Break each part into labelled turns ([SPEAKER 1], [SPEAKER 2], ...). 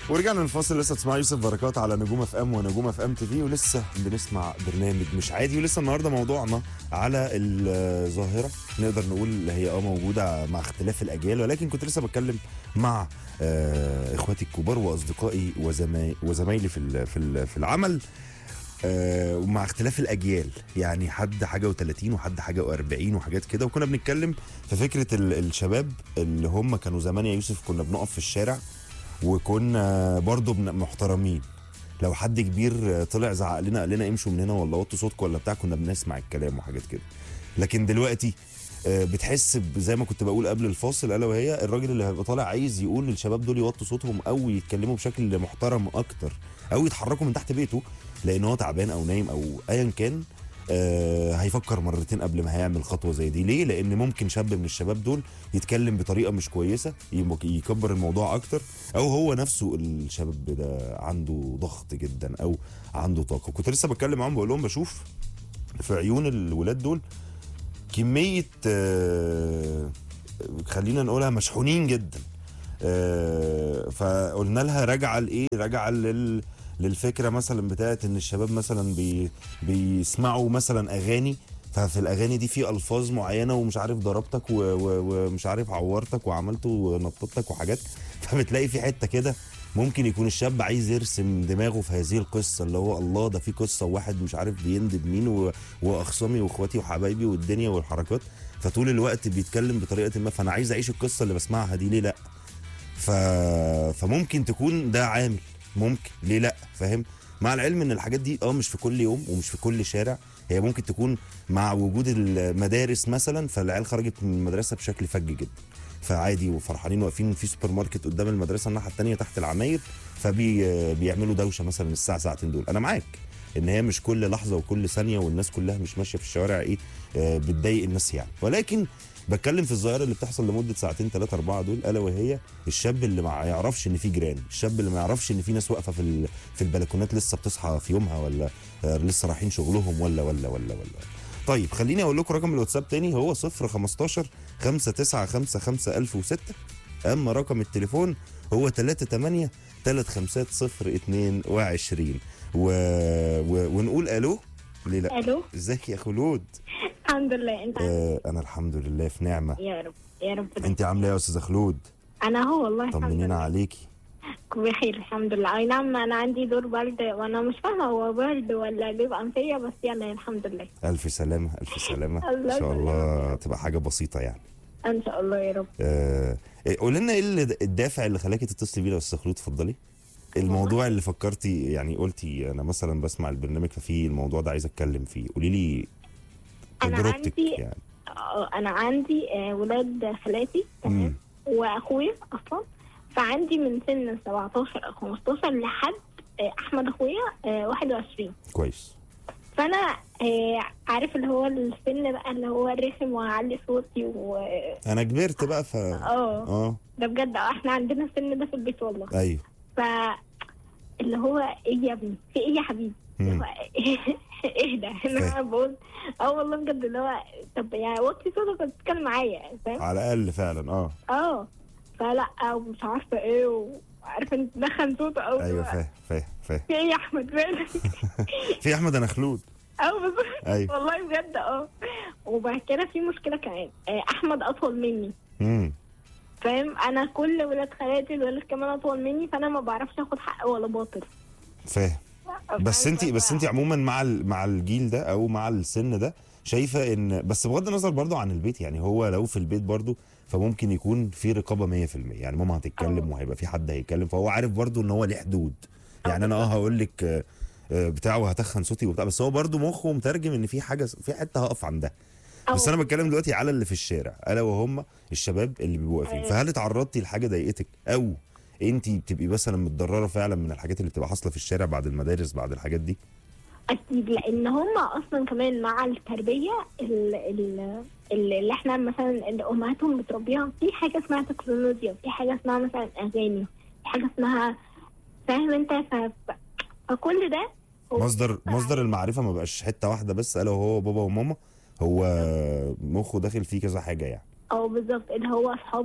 [SPEAKER 1] ورجعنا الفاصل لسه تسمع يوسف بركات على نجوم اف ام ونجوم اف ام تي في ولسه بنسمع برنامج مش عادي ولسه النهارده موضوعنا على الظاهره نقدر نقول اللي هي اه موجوده مع اختلاف الاجيال ولكن كنت لسه بتكلم مع آه اخواتي الكبار واصدقائي وزماي وزمايلي في ال- في ال- في العمل آه، ومع اختلاف الاجيال يعني حد حاجه و30 وحد حاجه و40 وحاجات كده وكنا بنتكلم في فكره ال- الشباب اللي هم كانوا زمان يا يوسف كنا بنقف في الشارع وكنا برضو بن- محترمين لو حد كبير طلع زعق لنا قال لنا امشوا من هنا ولا وطوا صوتكم ولا بتاع كنا بنسمع الكلام وحاجات كده لكن دلوقتي آه، بتحس ب- زي ما كنت بقول قبل الفاصل الا وهي الراجل اللي هيبقى طالع عايز يقول للشباب دول يوطوا صوتهم او يتكلموا بشكل محترم اكتر او يتحركوا من تحت بيته لان هو تعبان او نايم او ايا كان آه هيفكر مرتين قبل ما هيعمل خطوه زي دي ليه لان ممكن شاب من الشباب دول يتكلم بطريقه مش كويسه يمك- يكبر الموضوع اكتر او هو نفسه الشاب ده عنده ضغط جدا او عنده طاقه كنت لسه بتكلم معاهم بقول لهم بشوف في عيون الولاد دول كميه آه خلينا نقولها مشحونين جدا آه، فقلنا لها راجعه لايه راجعه لل للفكره مثلا بتاعت ان الشباب مثلا بي بيسمعوا مثلا اغاني ففي الاغاني دي في الفاظ معينه ومش عارف ضربتك و- و- ومش عارف عورتك وعملت ونططك وحاجات فبتلاقي في حته كده ممكن يكون الشاب عايز يرسم دماغه في هذه القصه اللي هو الله ده في قصه وواحد مش عارف بيندب مين و- واخصامي واخواتي وحبايبي والدنيا والحركات فطول الوقت بيتكلم بطريقه ما فانا عايز اعيش القصه اللي بسمعها دي ليه لا ف... فممكن تكون ده عامل ممكن ليه لا فاهم مع العلم ان الحاجات دي اه مش في كل يوم ومش في كل شارع هي ممكن تكون مع وجود المدارس مثلا فالعيال خرجت من المدرسه بشكل فج جدا فعادي وفرحانين واقفين في سوبر ماركت قدام المدرسه الناحيه الثانيه تحت العماير فبيعملوا دوشه مثلا الساعه ساعتين دول انا معاك ان هي مش كل لحظه وكل ثانيه والناس كلها مش ماشيه في الشوارع ايه آه، بتضايق الناس يعني ولكن بتكلم في الظاهره اللي بتحصل لمده ساعتين ثلاثه اربعه دول الا وهي الشاب اللي ما يعرفش ان في جيران الشاب اللي ما يعرفش ان في ناس واقفه في ال- في البلكونات لسه بتصحى في يومها ولا آه، لسه رايحين شغلهم ولا ولا ولا ولا طيب خليني اقول لكم رقم الواتساب تاني هو 015 5955 1006 اما رقم التليفون هو 38 350 و... و... ونقول الو ليه لا
[SPEAKER 2] الو
[SPEAKER 1] ازيك يا خلود
[SPEAKER 2] الحمد لله انت
[SPEAKER 1] آه انا الحمد لله في نعمه
[SPEAKER 2] يا رب يا رب
[SPEAKER 1] انت عامله ايه يا استاذه خلود
[SPEAKER 2] انا هو والله الحمد
[SPEAKER 1] طمنينا
[SPEAKER 2] لله
[SPEAKER 1] عليكي
[SPEAKER 2] بخير الحمد لله اي نعم انا عندي دور برد وانا مش فاهمه هو برد ولا جيب انفيه بس يلا الحمد لله
[SPEAKER 1] الف سلامه الف سلامه
[SPEAKER 2] الله
[SPEAKER 1] ان شاء الله تبقى حاجه بسيطه يعني
[SPEAKER 2] ان شاء الله يا رب
[SPEAKER 1] آه إيه، قولي لنا ايه اللي- الدافع اللي خلاكي تتصلي بينا يا استاذه خلود اتفضلي الموضوع اللي فكرتي يعني قلتي انا مثلا بسمع البرنامج ففي الموضوع ده عايز اتكلم فيه قولي لي
[SPEAKER 2] أنا
[SPEAKER 1] تجربتك
[SPEAKER 2] عندي-
[SPEAKER 1] يعني
[SPEAKER 2] اه، انا عندي اه، ولاد خالاتي
[SPEAKER 1] مم.
[SPEAKER 2] تمام واخويا اصلا فعندي من سن 17 او 15 لحد اه، احمد اخويا اه، 21
[SPEAKER 1] كويس
[SPEAKER 2] فانا اه، عارف اللي هو السن بقى اللي هو الرخم وهعلي صوتي و
[SPEAKER 1] انا كبرت بقى ف
[SPEAKER 2] اه
[SPEAKER 1] اه
[SPEAKER 2] ده بجد اه، احنا عندنا السن ده في البيت والله
[SPEAKER 1] ايوه
[SPEAKER 2] ف اللي هو ايه يا ابني في ايه يا حبيبي اللي
[SPEAKER 1] مم.
[SPEAKER 2] هو اهدى اللي هو
[SPEAKER 1] فاهم.
[SPEAKER 2] بقول اه والله بجد اللي هو طب يعني وطي صوتك وتتكلم معايا فاهم
[SPEAKER 1] على الاقل فعلا اه
[SPEAKER 2] اه فلا ومش عارفه ايه وعارفه انت تدخن صوته او
[SPEAKER 1] ايوه فاهم فاهم فاهم
[SPEAKER 2] في ايه يا احمد مالك
[SPEAKER 1] في احمد انا خلود
[SPEAKER 2] اه بس
[SPEAKER 1] ايوه
[SPEAKER 2] والله بجد اه وبعد كده في مشكله كمان آه، احمد اطول مني
[SPEAKER 1] امم
[SPEAKER 2] فاهم انا كل ولاد خالاتي الولاد كمان اطول مني فانا ما بعرفش اخد حق ولا باطل
[SPEAKER 1] فاهم بس
[SPEAKER 2] فاهم؟
[SPEAKER 1] انت بس انت عموما مع ال- مع الجيل ده او مع السن ده شايفه ان بس بغض النظر برضو عن البيت يعني هو لو في البيت برضو فممكن يكون في رقابه 100% يعني ماما هتتكلم وهيبقى في حد هيتكلم فهو عارف برضو ان هو ليه حدود يعني انا اه هقول لك آه، آه، بتاع وهتخن صوتي وبتاع بس هو برضو مخه مترجم ان في حاجه في حته هقف عندها بس انا بتكلم دلوقتي على اللي في الشارع الا وهم الشباب اللي بيبقوا واقفين
[SPEAKER 2] أيوة.
[SPEAKER 1] فهل اتعرضتي لحاجه ضايقتك او انت بتبقي مثلا متضرره فعلا من الحاجات اللي بتبقى حاصله في الشارع بعد المدارس بعد الحاجات دي
[SPEAKER 2] اكيد لان هم اصلا كمان مع التربيه ال- ال- ال- اللي احنا مثلا اللي امهاتهم بتربيها في حاجه اسمها تكنولوجيا في حاجه اسمها مثلا اغاني في حاجه اسمها فاهم انت ف... فكل ده هو
[SPEAKER 1] مصدر مصدر المعرفه ما بقاش حته واحده بس الا وهو بابا وماما هو مخه داخل فيه كذا حاجه يعني
[SPEAKER 2] او بالظبط اللي هو اصحابي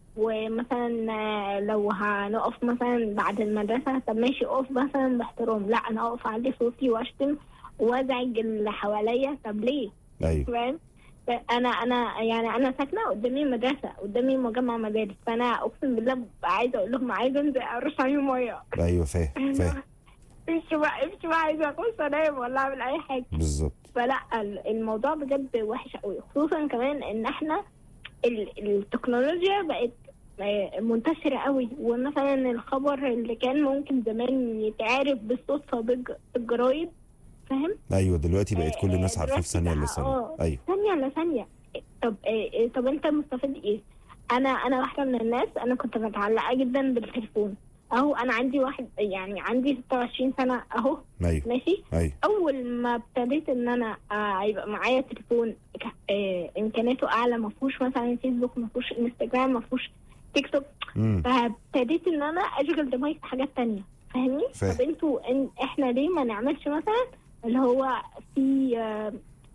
[SPEAKER 2] ومثلا آه، لو هنقف مثلا بعد المدرسة طب ماشي اقف مثلا باحترام لا انا اقف اعلي صوتي واشتم وازعج اللي حواليا طب ليه
[SPEAKER 1] ايوه
[SPEAKER 2] فاهم انا انا يعني انا ساكنه قدامي مدرسه قدامي مجمع مدارس فانا اقسم بالله ببقى عايزه اقول لهم عايزه انزل ارش عليهم ميه
[SPEAKER 1] ايوه فاهم فاهم
[SPEAKER 2] امشي بقى امشي بقى عايزه اخش انام ولا اعمل اي حاجه
[SPEAKER 1] بالظبط
[SPEAKER 2] فلا ال- الموضوع بجد وحش قوي خصوصا كمان ان احنا ال- التكنولوجيا بقت آه، منتشرة قوي ومثلا الخبر اللي كان ممكن زمان يتعرف بالصدفة بالج- بالجرايد فاهم
[SPEAKER 1] ايوه دلوقتي بقت كل
[SPEAKER 2] آه،
[SPEAKER 1] الناس عارفاه في
[SPEAKER 2] دلوقتي
[SPEAKER 1] ثانيه الا
[SPEAKER 2] بقى-
[SPEAKER 1] ثانيه
[SPEAKER 2] آه.
[SPEAKER 1] ايوه
[SPEAKER 2] ثانية لا ثانية طب آه، آه، طب انت مستفيد ايه؟ انا انا واحدة من الناس انا كنت متعلقة جدا بالتليفون اهو انا عندي واحد يعني عندي 26 سنة اهو
[SPEAKER 1] ايوه
[SPEAKER 2] ماشي
[SPEAKER 1] ايوه
[SPEAKER 2] اول ما ابتديت ان انا آه، يبقى معايا تليفون ك- آه، امكانياته اعلى ما فيهوش مثلا فيسبوك ما فيهوش انستجرام ما فيهوش تيك توك
[SPEAKER 1] امم
[SPEAKER 2] فابتديت ان انا اشغل دماغي في حاجات تانية فاهمني؟
[SPEAKER 1] فاهم.
[SPEAKER 2] طب انتوا إن احنا ليه ما نعملش مثلا اللي هو في آه،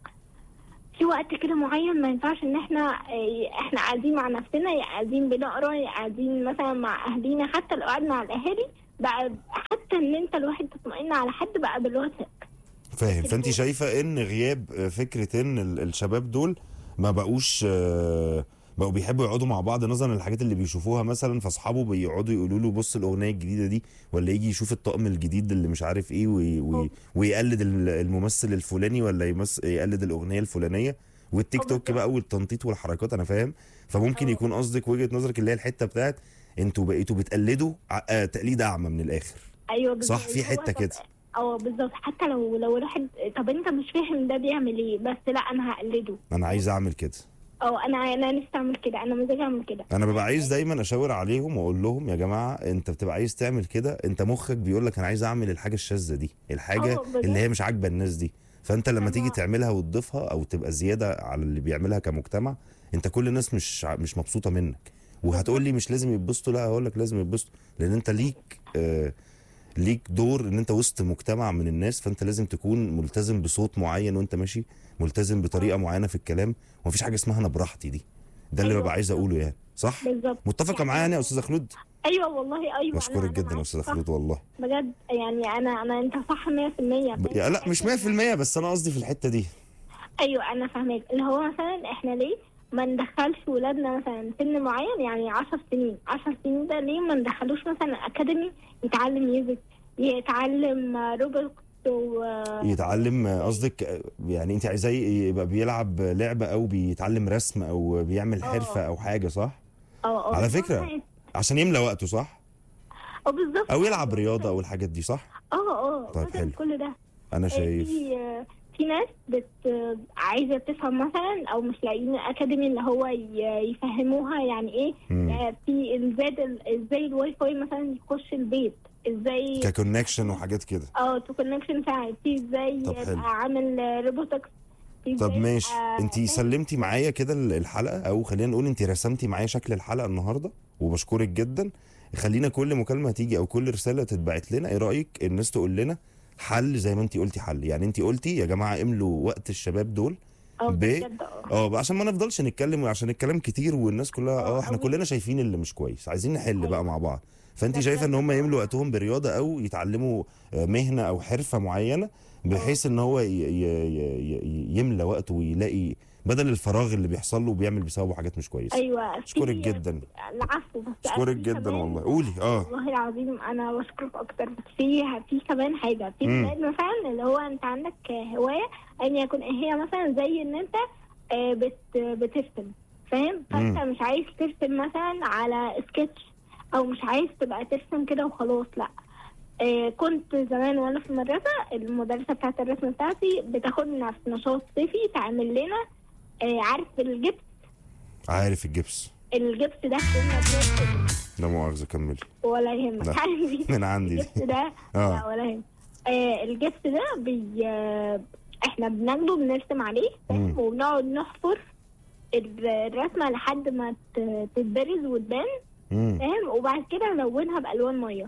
[SPEAKER 2] في وقت كده معين ما ينفعش ان احنا آه، احنا قاعدين مع نفسنا يا قاعدين بنقرا يا قاعدين مثلا مع اهالينا حتى لو قاعد مع الاهالي بقى حتى ان انت الواحد تطمئن على حد بقى بالواتساب
[SPEAKER 1] فاهم فانت شايفه ان غياب آه، فكره ان ال- الشباب دول ما بقوش آه، بقوا بيحبوا يقعدوا مع بعض نظرا للحاجات اللي بيشوفوها مثلا فاصحابه بيقعدوا يقولوا له بص الاغنيه الجديده دي ولا يجي يشوف الطقم الجديد اللي مش عارف ايه وي وي ويقلد ال- الممثل الفلاني ولا يمس يقلد الاغنيه الفلانيه والتيك
[SPEAKER 2] اه
[SPEAKER 1] توك
[SPEAKER 2] بالظبط.
[SPEAKER 1] بقى والتنطيط والحركات انا فاهم فممكن
[SPEAKER 2] اه.
[SPEAKER 1] يكون قصدك وجهه نظرك اللي هي الحته بتاعت انتوا بقيتوا بتقلدوا ع- آه، تقليد اعمى من الاخر
[SPEAKER 2] ايوه بالظبط
[SPEAKER 1] صح، في
[SPEAKER 2] اللي هو
[SPEAKER 1] حتة
[SPEAKER 2] طب-
[SPEAKER 1] كده.
[SPEAKER 2] اه بالظبط حتى لو لو الواحد طب انت مش فاهم ده بيعمل ايه بس لا انا هقلده
[SPEAKER 1] انا عايز اعمل كده
[SPEAKER 2] اه انا انا نفسي اعمل كده انا مزاجي اعمل كده
[SPEAKER 1] انا ببقى عايز دايما اشاور عليهم واقول لهم يا جماعه انت بتبقى عايز تعمل كده انت مخك بيقول لك انا عايز اعمل الحاجه الشاذه دي الحاجه
[SPEAKER 2] اه، بالظبط.
[SPEAKER 1] اللي هي مش عاجبه الناس دي فانت لما
[SPEAKER 2] انا-
[SPEAKER 1] تيجي تعملها وتضيفها او تبقى زياده على اللي بيعملها كمجتمع انت كل الناس مش ع- مش مبسوطه منك وهتقول لي مش لازم يتبسطوا لا هقول لك لازم يتبسطوا لان انت ليك آه ليك دور ان انت وسط مجتمع من الناس فانت لازم تكون ملتزم بصوت معين وانت ماشي ملتزم بطريقه معينه في الكلام ومفيش حاجه اسمها انا براحتي دي ده اللي
[SPEAKER 2] أيوة.
[SPEAKER 1] ببقى عايز اقوله يعني صح
[SPEAKER 2] بالظبط
[SPEAKER 1] متفقه
[SPEAKER 2] يعني-
[SPEAKER 1] معايا يعني يا استاذه خلود
[SPEAKER 2] ايوه والله ايوه
[SPEAKER 1] بشكرك
[SPEAKER 2] أنا- أنا
[SPEAKER 1] جدا يا
[SPEAKER 2] معاك.
[SPEAKER 1] استاذه
[SPEAKER 2] صح،
[SPEAKER 1] خلود والله
[SPEAKER 2] بجد يعني انا انا انت صح 100%
[SPEAKER 1] ب... يا لا مش 100% بس انا قصدي في الحته دي
[SPEAKER 2] ايوه انا فاهماك اللي هو مثلا احنا ليه ما ندخلش ولادنا مثلا سن معين يعني 10 سنين 10 سنين ده ليه ما ندخلوش مثلا اكاديمي يتعلم ميوزك يتعلم روبوت و
[SPEAKER 1] يتعلم آه، قصدك آه، يعني انت عايزاه يبقى بيلعب لعبه او بيتعلم رسم او بيعمل
[SPEAKER 2] اه.
[SPEAKER 1] حرفه او حاجه صح
[SPEAKER 2] اه اه
[SPEAKER 1] على فكرة، عشان يملى وقته صح
[SPEAKER 2] اه بالظبط
[SPEAKER 1] او يلعب رياضه او الحاجات دي صح
[SPEAKER 2] اه اه
[SPEAKER 1] طيب
[SPEAKER 2] مثلا
[SPEAKER 1] حلو.
[SPEAKER 2] كل ده
[SPEAKER 1] انا شايف
[SPEAKER 2] في في ناس بت عايزه تفهم مثلا او مش لاقيين اكاديمي اللي هو ي- يفهموها يعني ايه
[SPEAKER 1] مم.
[SPEAKER 2] آه، في ازاي ال- ازاي الواي فاي مثلا يخش البيت ازاي
[SPEAKER 1] ككونكشن وحاجات كده
[SPEAKER 2] اه تو كونكشن فعلا في ازاي
[SPEAKER 1] طب حلو.
[SPEAKER 2] يبقى عامل روبوتكس في
[SPEAKER 1] طب
[SPEAKER 2] إزاي
[SPEAKER 1] ماشي
[SPEAKER 2] يبقى-
[SPEAKER 1] انت سلمتي معايا كده ال- الحلقه او خلينا نقول انت رسمتي معايا شكل الحلقه النهارده وبشكرك جدا خلينا كل مكالمه تيجي او كل رساله تتبعت لنا ايه رايك الناس تقول لنا حل زي ما انت قلتي حل يعني انت قلتي يا جماعه املوا وقت الشباب دول
[SPEAKER 2] اه
[SPEAKER 1] ب-
[SPEAKER 2] بجد اه
[SPEAKER 1] اه بقى عشان ما نفضلش نتكلم عشان الكلام كتير والناس كلها اه
[SPEAKER 2] اه،
[SPEAKER 1] احنا
[SPEAKER 2] أوي.
[SPEAKER 1] كلنا شايفين اللي مش كويس عايزين نحل
[SPEAKER 2] أيوة.
[SPEAKER 1] بقى مع بعض فانت
[SPEAKER 2] ده
[SPEAKER 1] شايفه ان هم
[SPEAKER 2] بجد.
[SPEAKER 1] يملوا وقتهم برياضه او يتعلموا آه، مهنه او حرفه معينه بحيث ان هو ي- ي- ي- ي- يملى وقته ويلاقي بدل الفراغ اللي بيحصل له بيعمل بسببه حاجات مش كويسه
[SPEAKER 2] ايوه
[SPEAKER 1] اشكرك
[SPEAKER 2] في-
[SPEAKER 1] جدا
[SPEAKER 2] العفو بس
[SPEAKER 1] اشكرك
[SPEAKER 2] في
[SPEAKER 1] جدا
[SPEAKER 2] كمان-
[SPEAKER 1] والله قولي اه
[SPEAKER 2] والله العظيم انا بشكرك اكتر بس في في كمان حاجه في
[SPEAKER 1] مم.
[SPEAKER 2] بلاد مثلا اللي هو انت عندك هوايه ان يكون هي مثلا زي ان انت آه، بت بترسم فاهم فانت
[SPEAKER 1] مم.
[SPEAKER 2] مش عايز ترسم مثلا على سكتش او مش عايز تبقى ترسم كده وخلاص لا آه، كنت زمان وانا في المدرسه المدرسه بتاعت الرسم بتاعتي بتاخدنا في نشاط صيفي تعمل لنا آه، عارف الجبس
[SPEAKER 1] عارف الجبس
[SPEAKER 2] الجبس ده كنا بنرسم
[SPEAKER 1] لا مؤاخذه كملي
[SPEAKER 2] ولا يهمك
[SPEAKER 1] لا.
[SPEAKER 2] عندي
[SPEAKER 1] من عندي
[SPEAKER 2] الجبس ده
[SPEAKER 1] اه.
[SPEAKER 2] لا ولا يهمك آه الجبس ده بي آه، احنا بناخده بنرسم عليه فاهم؟
[SPEAKER 1] مم.
[SPEAKER 2] وبنقعد نحفر ال- الرسمه لحد ما ت- تتبرز وتبان
[SPEAKER 1] مم.
[SPEAKER 2] فاهم وبعد كده نلونها بالوان ميه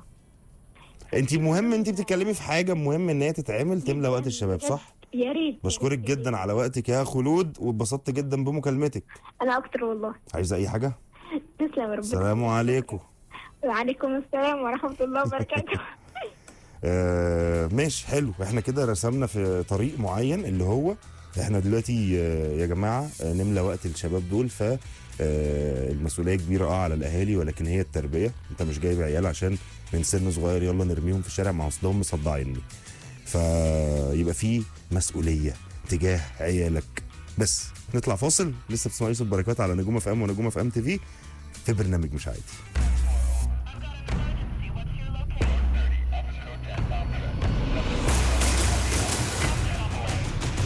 [SPEAKER 1] انت مهم انت بتتكلمي في حاجه مهم ان هي تتعمل تملى وقت الشباب صح
[SPEAKER 2] يا ريت
[SPEAKER 1] بشكرك جدا على وقتك يا خلود واتبسطت جدا بمكالمتك
[SPEAKER 2] انا اكتر والله
[SPEAKER 1] عايزه اي حاجه
[SPEAKER 2] تسلم يا رب
[SPEAKER 1] السلام عليكم
[SPEAKER 2] وعليكم السلام ورحمه الله وبركاته
[SPEAKER 1] آه ماشي حلو احنا كده رسمنا في طريق معين اللي هو احنا دلوقتي آه يا جماعه آه نملى وقت الشباب دول ف آه المسؤوليه كبيره اه على الاهالي ولكن هي التربيه انت مش جايب عيال عشان من سن صغير يلا نرميهم في الشارع مع اصلهم مصدعيني فيبقى في مسؤوليه تجاه عيالك بس نطلع فاصل لسه بتسمعوا يوسف بركات على نجوم اف ام ونجوم اف ام تي في في برنامج مش عادي